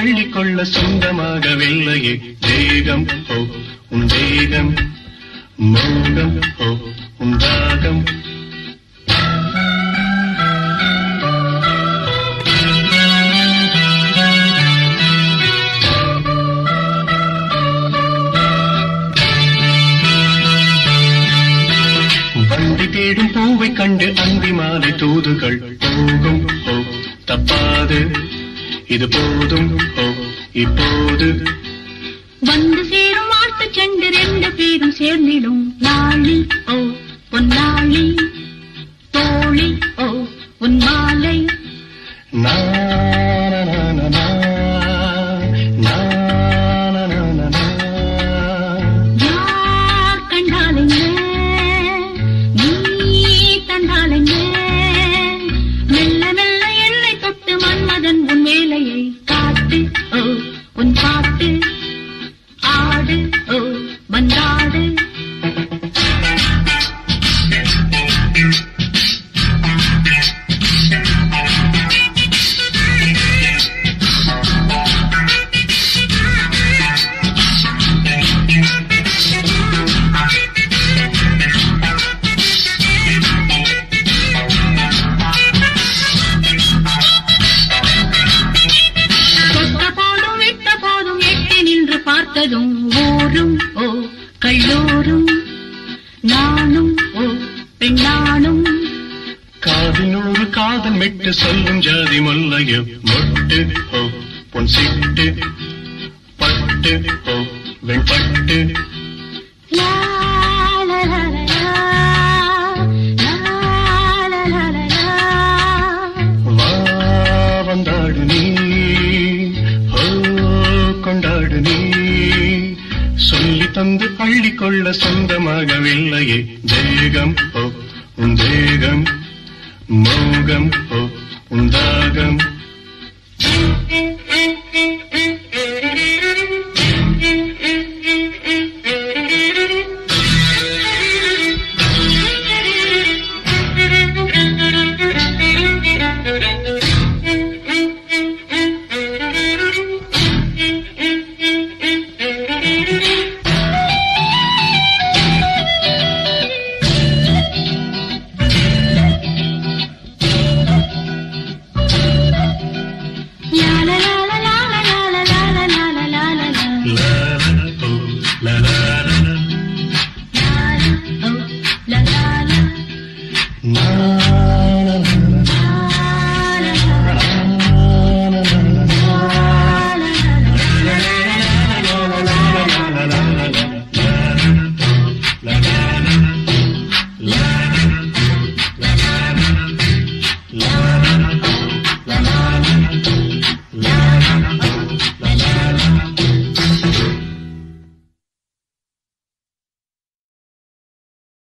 அள்ளிக்கொள்ள சொந்தமாகவில்லையே தேகம் ஓ உன் தேகம் மோகம் ஓ உன் தாகம் வண்டி தேடும் பூவை கண்டு அந்தி மாலை தூதுகள் போகும் ஓ தப்பாது இது போதும் ஓ இப்போது வந்து சேரும் வாழ்த்து செண்டு ரெண்டு பேரும் சேர்ந்திடும் நாளி ஓ பொன்னாளி தோழி ஓ உன் மாலை நா, நா, நா, நா, நா. நா, நா, நா, நா, நா. யார் கண்டாலுங்க நீ தந்தாலுங்க மெல்ல மெல்ல என்னை தொட்டு மன்மதன் உன் வேலையை காட்டு ஓ உன் பாட்டு ஆடு ஓ வந்தாடு தொட்ட போதும் விட்ட போதும் எட்டி நின்று பார்த்ததும் ஊரும் ஓ கல்லூரும் நானும் ஓ பெண்ணானும் காதினூறு காதல் மெட்டு சொல்லும் ஜாதி முல்லைய மொட்டு ஓ பொன் சிட்டு பட்டு ஓ வெண்பட்டு லா, லா, லா, லா, லா, லா, லா, லா, லா. வா வந்தாடு நீ ஓ கொண்டாடு நீ சொல்லி தந்து அள்ளிக்கொள்ள சொந்தமாகவில்லையே தேகம் ஓ உன் தேகம் மோகம் ஓ உன் தாகம் Mm, mm, mm, mm, mm.